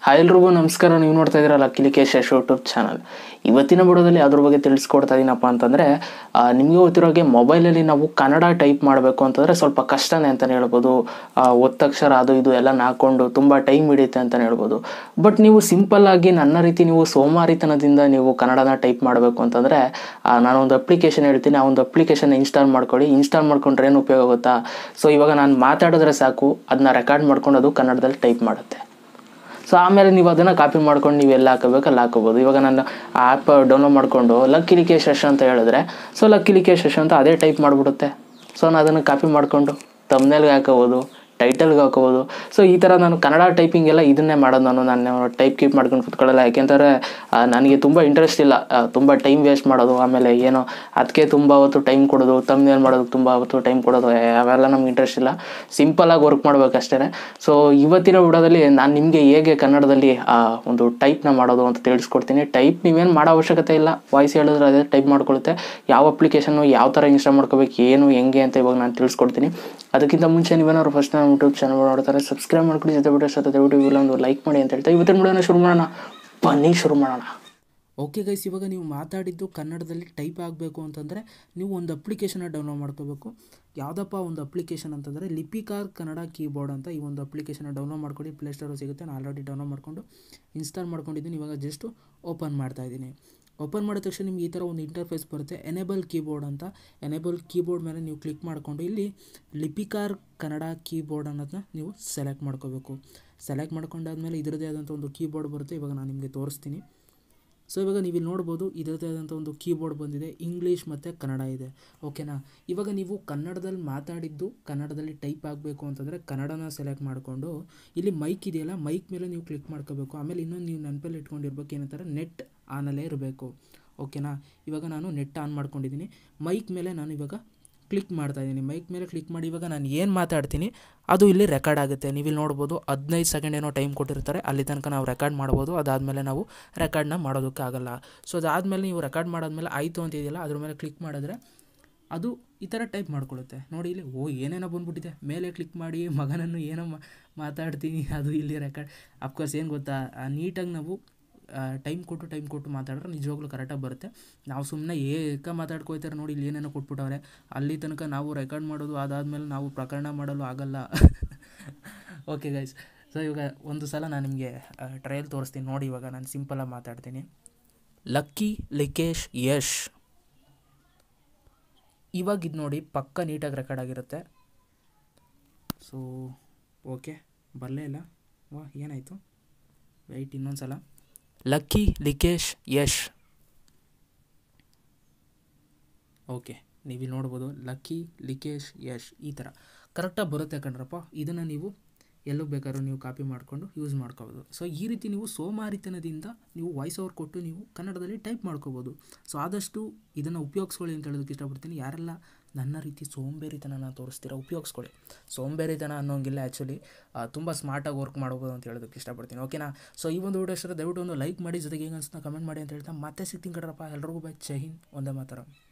hi ಎಲ್ರಿಗೂ ನಮಸ್ಕಾರ ನೀವು ನೋಡ್ತಾ ಇದ್ದೀರಲ್ಲ ಕಿಲಿಕೇಶ್ ಯಶ್ ಯೂಟ್ಯೂಬ್ ಚಾನಲ್ ಇವತ್ತಿನ ಬಿಡೋದಲ್ಲಿ ಅದ್ರ ಬಗ್ಗೆ ತಿಳಿಸ್ಕೊಡ್ತಾ ಇದ್ದೀನಪ್ಪ ಅಂತಂದರೆ ನಿಮಗೆ ಗೊತ್ತಿರೋಗೆ ಮೊಬೈಲಲ್ಲಿ ನಾವು ಕನ್ನಡ ಟೈಪ್ ಮಾಡಬೇಕು ಅಂತಂದರೆ ಸ್ವಲ್ಪ ಕಷ್ಟನೇ ಅಂತಲೇ ಹೇಳ್ಬೋದು ಆ, ಒತ್ತಕ್ಷರ ಅದು ಇದು ಎಲ್ಲ ಹಾಕ್ಕೊಂಡು ತುಂಬ ಟೈಮ್ ಹಿಡಿಯುತ್ತೆ ಅಂತಲೇ ಹೇಳ್ಬೋದು ಬಟ್ ನೀವು ಸಿಂಪಲ್ ಆಗಿ ನನ್ನ ರೀತಿ ನೀವು ಸೋಮಾರಿತನದಿಂದ ನೀವು ಕನ್ನಡನ ಟೈಪ್ ಮಾಡಬೇಕು ಅಂತಂದರೆ ನಾನೊಂದು ಅಪ್ಲಿಕೇಶನ್ ಹೇಳ್ತೀನಿ ಆ ಒಂದು ಅಪ್ಲಿಕೇಶನ್ ಇನ್ಸ್ಟಾಲ್ ಮಾಡ್ಕೊಳ್ಳಿ ಇನ್ಸ್ಟಾಲ್ ಮಾಡ್ಕೊಂಡ್ರೆ ಏನು ಉಪಯೋಗ ಗೊತ್ತಾ ಸೊ ಇವಾಗ ನಾನು ಮಾತಾಡಿದ್ರೆ ಸಾಕು ಅದನ್ನ ರೆಕಾರ್ಡ್ ಮಾಡ್ಕೊಂಡು ಅದು ಕನ್ನಡದಲ್ಲಿ ಟೈಪ್ ಮಾಡುತ್ತೆ ಸೊ ಆಮೇಲೆ ನೀವು ಅದನ್ನು ಕಾಪಿ ಮಾಡ್ಕೊಂಡು ನೀವು ಎಲ್ಲ ಹಾಕೋಬೇಕು ಅಲ್ಲಿ ಹಾಕೋಬೋದು ಇವಾಗ ನಾನು ಆ ಆ್ಯಪ್ ಡೌನ್ಲೋಡ್ ಮಾಡಿಕೊಂಡು ಲಕ್ಕಿಲಿಕೆ ಶಶ್ ಅಂತ ಹೇಳಿದ್ರೆ ಸೊ ಲಕ್ಕಿಲಿಕೆ ಶಶ್ ಅಂತ ಅದೇ ಟೈಪ್ ಮಾಡಿಬಿಡುತ್ತೆ ಸೊ ನಾನು ಅದನ್ನು ಕಾಪಿ ಮಾಡಿಕೊಂಡು ತಮ್ನೇಲ್ಗೆ ಹಾಕೋಬೋದು ಟೈಟಲ್ಗೆ ಹಾಕೋಬೋದು ಸೊ ಈ ಥರ ನಾನು ಕನ್ನಡ ಟೈಪಿಂಗ್ ಎಲ್ಲ ಇದನ್ನೇ ಮಾಡೋದು ನಾನು ನಾನು ಟೈಪ್ ಕೀಪ್ ಮಾಡ್ಕೊಂಡು ಕುತ್ಕೊಳ್ಳಲ್ಲ ಯಾಕೆಂದರೆ ಆ, ನನಗೆ ತುಂಬ ಇಂಟ್ರೆಸ್ಟ್ ಇಲ್ಲ ಆ, ತುಂಬ ಟೈಮ್ ವೇಸ್ಟ್ ಮಾಡೋದು ಆಮೇಲೆ ಏನೋ ಅದಕ್ಕೆ ತುಂಬ ಹೊತ್ತು ಟೈಮ್ ಕೊಡೋದು ತಮ್ನೇಲ್ ಮಾಡೋದು ತುಂಬ ಹೊತ್ತು ಟೈಮ್ ಕೊಡೋದು ಏ, ಅವೆಲ್ಲ ನಮ್ಗೆ ಇಂಟ್ರೆಸ್ಟ್ ಇಲ್ಲ ಸಿಂಪಲಾಗಿ ವರ್ಕ್ ಮಾಡ್ಬೇಕಷ್ಟೇ ಸೊ ಇವತ್ತಿನ ವಿಡಿಯೋದಲ್ಲಿ ನಾನು ನಿಮಗೆ ಹೇಗೆ ಕನ್ನಡದಲ್ಲಿ ಆ, ಒಂದು ಟೈಪ್ನ ಮಾಡೋದು ಅಂತ ತಿಳಿಸ್ಕೊಡ್ತೀನಿ ಟೈಪ್ ನೀವೇನು ಮಾಡೋ ಅವಶ್ಯಕತೆ ಇಲ್ಲ ವಾಯ್ಸ್ ಹೇಳಿದ್ರೆ ಅದೇ ಟೈಪ್ ಮಾಡ್ಕೊಳುತ್ತೆ ಯಾವ ಅಪ್ಲಿಕೇಶನ್ನು ಯಾವ ಥರ ಇನ್ಸ್ಟಾಲ್ ಮಾಡ್ಕೋಬೇಕು ಏನು ಹೆಂಗೆ ಅಂತ ಇವಾಗ ನಾನು ತಿಳಿಸ್ಕೊಡ್ತೀನಿ ಅದಕ್ಕಿಂತ ಮುಂಚೆ ನೀವೇನಾದ್ರು ಫಸ್ಟ್ ನಮ್ಮ ಯೂಟ್ಯೂಬ್ ಚಾನಲ್ ನೋಡ್ತಾರೆ ಸಬ್ಸ್ಕ್ರೈಬ್ ಮಾಡ್ಕೊಳ್ಳಿ ಜೊತೆ ಬಿಟ್ಟು ಜೊತೆ ದಯವಿಟ್ಟು ಇಲ್ಲ ಒಂದು ಲೈಕ್ ಮಾಡಿ ಅಂತ ಹೇಳ್ತಾ ಇವತ್ತಿನ ವಿಡಿಯೋನ ಶುರು ಮಾಡೋಣ ಬನ್ನಿ ಶುರು ಮಾಡೋಣ ಓಕೆ ಗೈಸ್ ಇವಾಗ ನೀವು ಮಾತಾಡಿದ್ದು ಕನ್ನಡದಲ್ಲಿ ಟೈಪ್ ಆಗಬೇಕು ಅಂತಂದರೆ ನೀವು ಒಂದು ಅಪ್ಲಿಕೇಶನ್ನ ಡೌನ್ಲೋಡ್ ಮಾಡ್ಕೋಬೇಕು ಯಾವುದಪ್ಪ ಒಂದು ಅಪ್ಲಿಕೇಶನ್ ಅಂತಂದರೆ ಲಿಪಿಕಾರ್ ಕನ್ನಡ ಕೀಬೋರ್ಡ್ ಅಂತ ಈ ಒಂದು ಅಪ್ಲಿಕೇಶನ್ನ ಡೌನ್ಲೋಡ್ ಮಾಡ್ಕೊಂಡು ಪ್ಲೇಸ್ಟೋರು ಸಿಗುತ್ತೆ ನಾನು ಆಲ್ರೆಡಿ ಡೌನ್ಲೋಡ್ ಮಾಡಿಕೊಂಡು ಇನ್ಸ್ಟಾಲ್ ಮಾಡ್ಕೊಂಡಿದ್ದೀನಿ ಇವಾಗ ಜಸ್ಟ್ ಓಪನ್ ಮಾಡ್ತಾ ಇದ್ದೀನಿ ಓಪನ್ ಮಾಡಿದ ತಕ್ಷಣ ನಿಮ್ಗೆ ಈ ಥರ ಒಂದು ಇಂಟರ್ಫೇಸ್ ಬರುತ್ತೆ ಎನೇಬಲ್ ಕೀಬೋರ್ಡ್ ಅಂತ ಎನೇಬಲ್ ಕೀಬೋರ್ಡ್ ಮೇಲೆ ನೀವು ಕ್ಲಿಕ್ ಮಾಡಿಕೊಂಡು ಇಲ್ಲಿ ಲಿಪಿಕಾರ್ ಕನ್ನಡ ಕೀಬೋರ್ಡ್ ಅನ್ನೋದನ್ನ ನೀವು ಸೆಲೆಕ್ಟ್ ಮಾಡ್ಕೋಬೇಕು ಸೆಲೆಕ್ಟ್ ಮಾಡ್ಕೊಂಡಾದ್ಮೇಲೆ ಇದರದೇ ಆದಂಥ ಒಂದು ಕೀಬೋರ್ಡ್ ಬರುತ್ತೆ ಇವಾಗ ನಾನು ನಿಮಗೆ ತೋರಿಸ್ತೀನಿ ಸೊ ಇವಾಗ ನೀವು ಇಲ್ಲಿ ನೋಡ್ಬೋದು ಇದರದೇ ಆದಂಥ ಒಂದು ಕೀಬೋರ್ಡ್ ಬಂದಿದೆ ಇಂಗ್ಲೀಷ್ ಮತ್ತು ಕನ್ನಡ ಇದೆ ಓಕೆನಾ ಇವಾಗ ನೀವು ಕನ್ನಡದಲ್ಲಿ ಮಾತಾಡಿದ್ದು ಕನ್ನಡದಲ್ಲಿ ಟೈಪ್ ಆಗಬೇಕು ಅಂತಂದರೆ ಕನ್ನಡನ ಸೆಲೆಕ್ಟ್ ಮಾಡಿಕೊಂಡು ಇಲ್ಲಿ ಮೈಕ್ ಇದೆಯಲ್ಲ ಮೈಕ್ ಮೇಲೆ ನೀವು ಕ್ಲಿಕ್ ಮಾಡ್ಕೋಬೇಕು ಆಮೇಲೆ ಇನ್ನೊಂದು ನೀವು ನೆನಪಲ್ಲಿ ಇಟ್ಕೊಂಡಿರ್ಬೇಕು ಏನಂತಾರೆ ನೆಟ್ ಆನಲ್ಲೇ ಇರಬೇಕು ಓಕೆನಾ ಇವಾಗ ನಾನು ನೆಟ್ ಆನ್ ಮಾಡ್ಕೊಂಡಿದ್ದೀನಿ ಮೈಕ್ ಮೇಲೆ ನಾನು ಇವಾಗ ಕ್ಲಿಕ್ ಮಾಡ್ತಾ ಇದ್ದೀನಿ ಮೈಕ್ ಮೇಲೆ ಕ್ಲಿಕ್ ಮಾಡಿ ಇವಾಗ ನಾನು ಏನು ಮಾತಾಡ್ತೀನಿ ಅದು ಇಲ್ಲಿ ರೆಕಾರ್ಡ್ ಆಗುತ್ತೆ ನೀವು ಇಲ್ಲಿ ನೋಡ್ಬೋದು ಹದಿನೈದು ಸೆಕೆಂಡ್ ಏನೋ ಟೈಮ್ ಕೊಟ್ಟಿರ್ತಾರೆ ಅಲ್ಲಿ ತನಕ ನಾವು ರೆಕಾರ್ಡ್ ಮಾಡ್ಬೋದು ಅದಾದಮೇಲೆ ನಾವು ರೆಕಾರ್ಡ್ನ ಮಾಡೋದಕ್ಕೆ ಆಗಲ್ಲ ಸೊ ಅದಾದಮೇಲೆ ನೀವು ರೆಕಾರ್ಡ್ ಮಾಡಾದ್ಮೇಲೆ ಆಯಿತು ಅಂತ ಇದೆಯಲ್ಲ ಅದ್ರ ಮೇಲೆ ಕ್ಲಿಕ್ ಮಾಡಿದ್ರೆ ಅದು ಈ ಥರ ಟೈಪ್ ಮಾಡ್ಕೊಳ್ಳುತ್ತೆ ನೋಡಿ ಇಲ್ಲಿ ಓ ಏನೇನೋ ಬಂದ್ಬಿಟ್ಟಿದೆ ಮೇಲೆ ಕ್ಲಿಕ್ ಮಾಡಿ ಮಗನನ್ನು ಏನೋ ಮಾ- ಮಾತಾಡ್ತೀನಿ ಅದು ಇಲ್ಲಿ ರೆಕಾರ್ಡ್ ಅಫ್ಕೋರ್ಸ್ ಏನು ಗೊತ್ತಾ ನೀಟಾಗಿ ನಾವು ಟೈಮ್ ಕೊಟ್ಟು ಟೈಮ್ ಕೊಟ್ಟು ಮಾತಾಡಿದ್ರೆ ನಿಜವಾಗ್ಲೂ ಕರೆಕ್ಟಾಗಿ ಬರುತ್ತೆ ನಾವು ಸುಮ್ಮನೆ ಏಕ ಮಾತಾಡ್ಕೊಳ್ತಾರೆ ನೋಡಿ ಇಲ್ಲಿ ಏನೇನೋ ಕೊಟ್ಬಿಟ್ಟವ್ರೆ ಅಲ್ಲಿ ತನಕ ನಾವು ರೆಕಾರ್ಡ್ ಮಾಡೋದು ಅದಾದಮೇಲೆ ನಾವು ಪ್ರಕರಣ ಮಾಡಲು ಆಗಲ್ಲ ಓಕೆ ಗೈಸ್ ಸೊ ಇವಾಗ ಒಂದು ಸಲ ನಾನು ನಿಮಗೆ ಟ್ರಯಲ್ ತೋರಿಸ್ತೀನಿ ನೋಡಿ ಇವಾಗ ನಾನು ಸಿಂಪಲಾಗಿ ಮಾತಾಡ್ತೀನಿ ಲಕ್ಕಿ ಲಿಕೇಶ್ ಯಶ್ ಇವಾಗ ಇದು ನೋಡಿ ಪಕ್ಕ ನೀಟಾಗಿ ರೆಕಾರ್ಡ್ ಆಗಿರುತ್ತೆ ಸೊ ಓಕೆ ಬರಲೇ ಇಲ್ಲ ವಾ ಏನಾಯಿತು ವೆಯ್ಟ್ ಇನ್ನೊಂದು ಸಲ ಲಕ್ಕಿ ಲಿಕೇಶ್ ಯಶ್ ಓಕೆ ನೀವಿಲ್ಲಿ ನೋಡ್ಬೋದು ಲಕ್ಕಿ ಲಿಕೇಶ್ ಯಶ್ ಈ ಥರ ಕರೆಕ್ಟಾಗಿ ಬರುತ್ತೆ ಕಣ್ರಪ್ಪ ಇದನ್ನು ನೀವು ಎಲ್ಲೂ ಬೇಕಾದ್ರೂ ನೀವು ಕಾಪಿ ಮಾಡಿಕೊಂಡು ಯೂಸ್ ಮಾಡ್ಕೋಬೋದು ಸೊ ಈ ರೀತಿ ನೀವು ಸೋಮಾರಿತನದಿಂದ ನೀವು ವಾಯ್ಸ್ ಓವರ್ ಕೊಟ್ಟು ನೀವು ಕನ್ನಡದಲ್ಲಿ ಟೈಪ್ ಮಾಡ್ಕೋಬೋದು ಸೊ ಆದಷ್ಟು ಇದನ್ನು ಉಪಯೋಗಿಸ್ಕೊಳ್ಳಿ ಅಂತ ಹೇಳೋದಕ್ಕೆ ಇಷ್ಟಪಡ್ತೀನಿ ಯಾರೆಲ್ಲ ನನ್ನ ರೀತಿ ಸೋಂಬೇರಿತನನ ತೋರಿಸ್ತೀರ ಉಪಯೋಗಿಸ್ಕೊಳ್ಳಿ ಸೋಂಬೇರಿತನ ಅನ್ನೋಂಗಿಲ್ಲ ಆ್ಯಕ್ಚುಲಿ ತುಂಬ ಸ್ಮಾರ್ಟಾಗಿ ವರ್ಕ್ ಮಾಡ್ಬೋದು ಅಂತ ಹೇಳೋದಕ್ಕೆ ಇಷ್ಟಪಡ್ತೀನಿ ಓಕೆನಾ ಸೊ ಈ ಒಂದು ವಿಡಿಯೋ ಇಷ್ಟ ದಯವಿಟ್ಟು ಒಂದು ಲೈಕ್ ಮಾಡಿ ಜೊತೆಗೆ ಹೆಂಗೆ ಅನ್ಸುತ್ತಾ ಕಮೆಂಟ್ ಮಾಡಿ ಅಂತ ಹೇಳ್ತಾ ಮತ್ತೆ ಸಿಗ್ತೀನಿ ಕಡ್ರಪ್ಪ ಎಲ್ರಿಗೂ ಬೈ ಜೈ ಹಿಂದ್ ಒಂದೇ ಮಾತರ